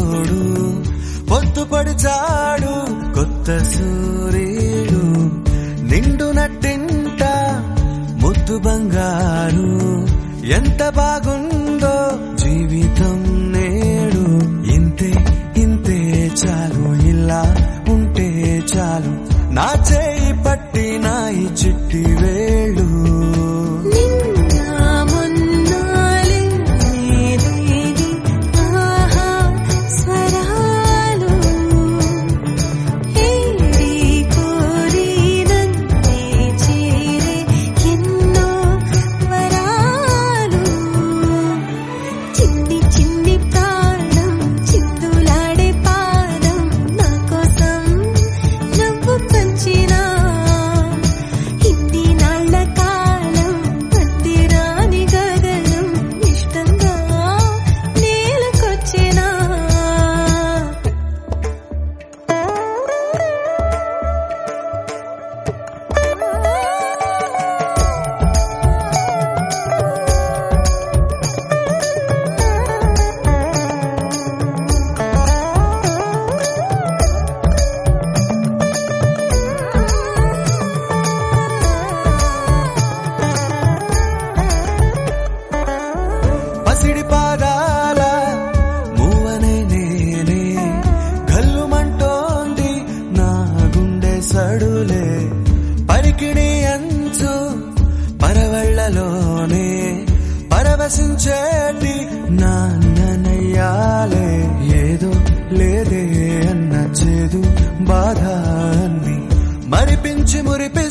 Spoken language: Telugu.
తోడు పొత్తు పడిచాడు కొత్త సూర్యుడు నిండు నట్టింట ముద్దు బంగారు ఎంత బాగుందో జీవితం నేడు ఇంతే ఇంతే చాలు ఇలా ఉంటే చాలు నా చేయి పట్టి నా ఈ చిట్టి వేళ్ళు నిన్న మొన్నాలే నేరేది ఆహా స్వరాలు ఏరి కోరి నన్నే చేరే ఎన్నో వరాలు చిన్ని చిన్ని ప్రాణం చిందులాడే పాదం నా కోసం నవ్వు పంచినా ఇన్ని నాళ్ళ కాలం మధ్యరాని గగనం ఇష్టంగా నేలకొచ్చినా పసిడి పాదాల మూవనే నేనే గల్లుమంటోంది నా గుండె సడులే పరికిణి అంచు పరవళ్ళలోనే పరవశించేటి నాన్ననయ్యాలే ఏదో లేదే అన్న చేదు బాధ అన్ని మరిపించి మురిపి